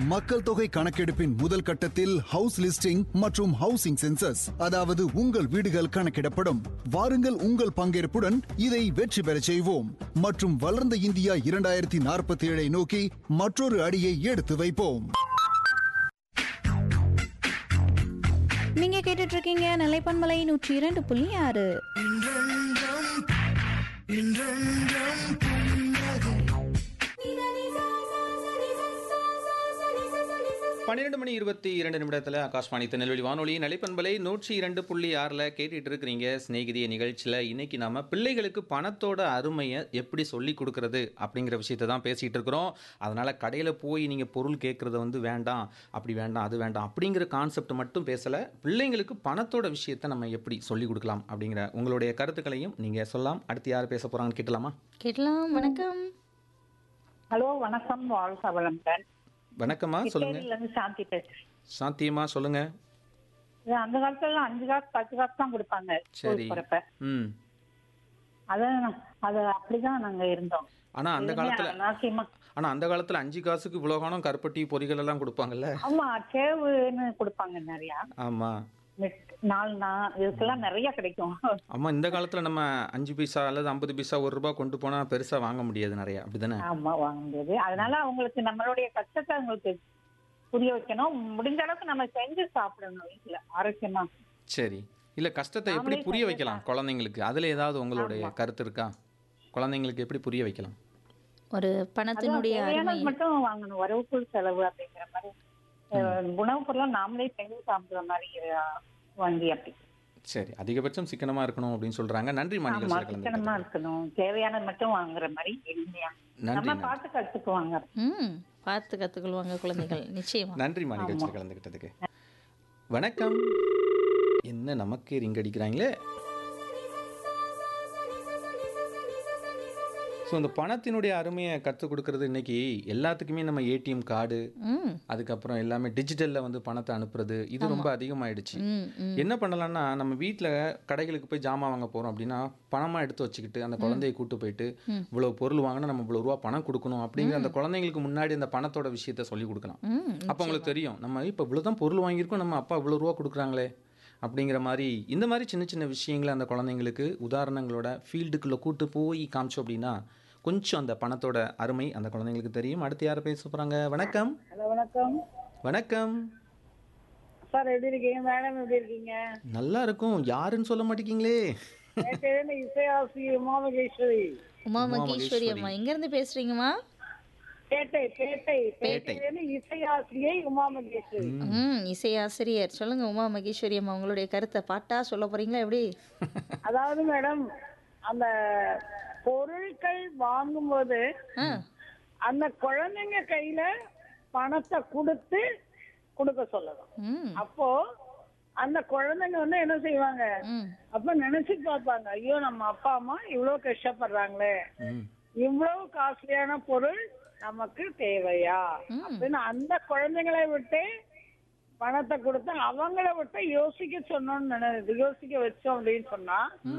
மக்கள் தொகை கணக்கெடுப்பின் முதல் கட்டத்தில் ஹவுஸ் லிஸ்டிங் மற்றும் ஹவுசிங் சென்சஸ் அதாவது உங்கள் வீடுகள் கணக்கிடப்படும் வாருங்கள் உங்கள் பங்கேற்புடன் இதை வெற்றி பெறச் செய்வோம் மற்றும் வளர்ந்த இந்தியா இரண்டாயிரத்தி நாற்பத்தி ஏழை நோக்கி மற்றொரு அடியை எடுத்து வைப்போம் நீங்க கேட்டுட்டு இருக்கீங்க நிலைப்பன்மலை நூற்றி இரண்டு புள்ளி ஆறு பன்னிரெண்டு மணி இருபத்தி இரண்டு நிமிடத்தில் ஆகாஷ்வாணி திருநெல்வேலி வானொலி நிலைப்பண்பலை நூற்றி இரண்டு புள்ளி ஆறில் கேட்டுட்டு இருக்கிறீங்க சிநேகிதிய நிகழ்ச்சியில் இன்னைக்கு நாம பிள்ளைகளுக்கு பணத்தோட அருமையை எப்படி சொல்லி கொடுக்கறது அப்படிங்கிற விஷயத்தை தான் பேசிகிட்டு இருக்கிறோம் அதனால் கடையில் போய் நீங்கள் பொருள் கேட்குறத வந்து வேண்டாம் அப்படி வேண்டாம் அது வேண்டாம் அப்படிங்கிற கான்செப்ட் மட்டும் பேசலை பிள்ளைங்களுக்கு பணத்தோட விஷயத்தை நம்ம எப்படி சொல்லி கொடுக்கலாம் அப்படிங்கிற உங்களுடைய கருத்துக்களையும் நீங்கள் சொல்லலாம் அடுத்து யார் பேச போகிறாங்கன்னு கேட்கலாமா கேட்கலாம் வணக்கம் ஹலோ வணக்கம் வாழ்க வளமுடன் வணக்கம்மா சொல்லுங்கள் கிட்டேரியில இருந்து சாந்தி பேசுறேன் சாந்தியம்மா சொல்லுங்கள் இது அந்த காலத்துல அஞ்சு காசு பத்து காசு தான் கொடுப்பாங்க சரி. ஸ்கூல் போறப்ப ம் அதான் அது அப்படிதான் நாங்க இருந்தோம் ஆனால் அந்த காலத்தில் நாசியமா ஆனா அந்த காலத்துல அஞ்சு காசுக்கு இவ்வளோ காலம் கருப்பட்டி பொரிகள் எல்லாம் கொடுப்பாங்கல்ல ஆமா சேவுன்னு கொடுப்பாங்க நிறைய ஆமா மிட்- நாலுனா இதுக்கெல்லாம் நிறைய கிடைக்கும் ஆமா இந்த காலத்துல நம்ம அஞ்சு பைசா அல்லது ஐம்பது பைசா ஒரு ரூபாய் கொண்டு போனா பெருசா வாங்க முடியாது நிறைய அப்படிதானே ஆமா வாங்க முடியாது அதனால அவங்களுக்கு நம்மளுடைய கஷ்டத்தை அவங்களுக்கு புரிய வைக்கணும் முடிஞ்ச அளவுக்கு நம்ம செஞ்சு சாப்பிடணும் வீட்டுல ஆரோக்கியமா சரி இல்ல கஷ்டத்தை எப்படி நாமளே புரிய செஞ்சு வைக்கலாம் குழந்தைங்களுக்கு அதுல ஏதாவது உங்களுடைய ஆமா. கருத்து இருக்கா குழந்தைங்களுக்கு எப்படி புரிய வைக்கலாம் ஒரு அதான் பணத்தினுடைய அருமை தேவையானது மட்டும் வாங்கணும் வரவுக்குள் செலவு அப்படிங்கிற மாதிரி அஹ், உணவுப் பொருளும் நாமளே செஞ்சு சாப்பிடுற மாதிரி அஹ், வாங்கி அப்படி சரி அதிகபட்சம் சிக்கனமா இருக்கணும் அப்படின்னு சொல்றாங்க நன்றி ஆமா நிகழ்ச்சியில் சிக்கனமா கலந்து இருக்கணும் தேவையானது மட்டும் வாங்குற மாதிரி எளிமையா நன்றி நம்ம நன்றி. பார்த்து கத்துக்குவாங்க ம் பார்த்து கத்துக்கொள்வாங்க குழந்தைகள் நிச்சயமா நன்றிம்மா நிகழ்ச்சியில் கலந்துக்கிட்டதுக்கு வணக்கம் என்ன நமக்கே ரிங் அடிக்கிறாங்களே ஸோ இந்த பணத்தினுடைய அருமையை கற்றுக் கொடுக்கறது இன்னைக்கு எல்லாத்துக்குமே நம்ம ஏடிஎம் கார்டு ம் அதுக்கப்புறம் எல்லாமே டிஜிட்டலில் வந்து பணத்தை அனுப்புறது இது ரொம்ப அதிகமாயிடுச்சு ம் ம் என்ன பண்ணலாம்னா நம்ம வீட்டில் கடைகளுக்கு போய் ஜாமான் வாங்க போகிறோம் அப்படின்னா பணமாக எடுத்து வச்சுக்கிட்டு அந்த குழந்தைய கூட்டு போயிட்டு இவ்வளோ பொருள் வாங்கினா நம்ம இவ்வளோ ரூபா பணம் கொடுக்கணும் அப்படிங்கிற அந்த குழந்தைங்களுக்கு முன்னாடி அந்த பணத்தோட விஷயத்த சொல்லி கொடுக்கலாம் ம் அப்போ உங்களுக்கு தெரியும் நம்ம இப்போ இவ்வளோ தான் பொருள் வாங்கியிருக்கோம் நம்ம அப்பா இவ்வளோ ரூபா கொடுக்குறாங்களே அப்படிங்கிற மாதிரி இந்த மாதிரி சின்ன சின்ன விஷயங்களை அந்த குழந்தைங்களுக்கு உதாரணங்களோட ஃபீல்டுக்குள்ளே கூட்டு போய் காமிச்சோம் அப்படின்னா கொஞ்சம் அந்த பணத்தோட அருமை அந்த குழந்தைங்களுக்கு தெரியும் அடுத்து யார் பேச போகிறாங்க வணக்கம் ஹலோ வணக்கம் வணக்கம் சார் எப்படி இருக்கீங்க மேடம் எப்படி இருக்கீங்க நல்லா இருக்கும் யாருன்னு சொல்ல மாட்டேங்கிங்களே நேற்று இசையாசி உமாமகேஸ்வரி உமா உமா மகேஸ்வரி மகேஸ்வரி. அம்மா எங்க இருந்து பேசுறீங்கம்மா பேட்டை பேட்டை பேட்டை. பேட்டை இசையாசிரியை உமாமகேஸ்வரி ம் இசை ஆசிரியர் சொல்லுங்க உமா மகேஸ்வரி அம்மா உங்களுடைய கருத்தை பாட்டா சொல்ல போறீங்களா எப்படி அதாவது மேடம் அந்த பொருட்கள் வாங்கும்போது ஆ அந்த குழந்தைங்க கையில பணத்தை கொடுத்து கொடுக்க சொல்லணும் ம் அப்போ அந்த குழந்தைங்க வந்து என்ன செய்வாங்க ம் அப்ப நினைச்சு பார்ப்பாங்க ஐயோ நம்ம அப்பா அம்மா இவ்வளவு கஷ்டப்படுறாங்களே ம் இவ்வளவு காஸ்ட்லியான பொருள் நமக்கு தேவையா அப்படின்னு அந்த குழந்தைங்களை விட்டு பணத்தை கொடுத்து அவங்கள விட்டு யோசிக்க சொன்னோம்னு நினை யோசிக்க வச்சோம் அப்படின்னு சொன்னா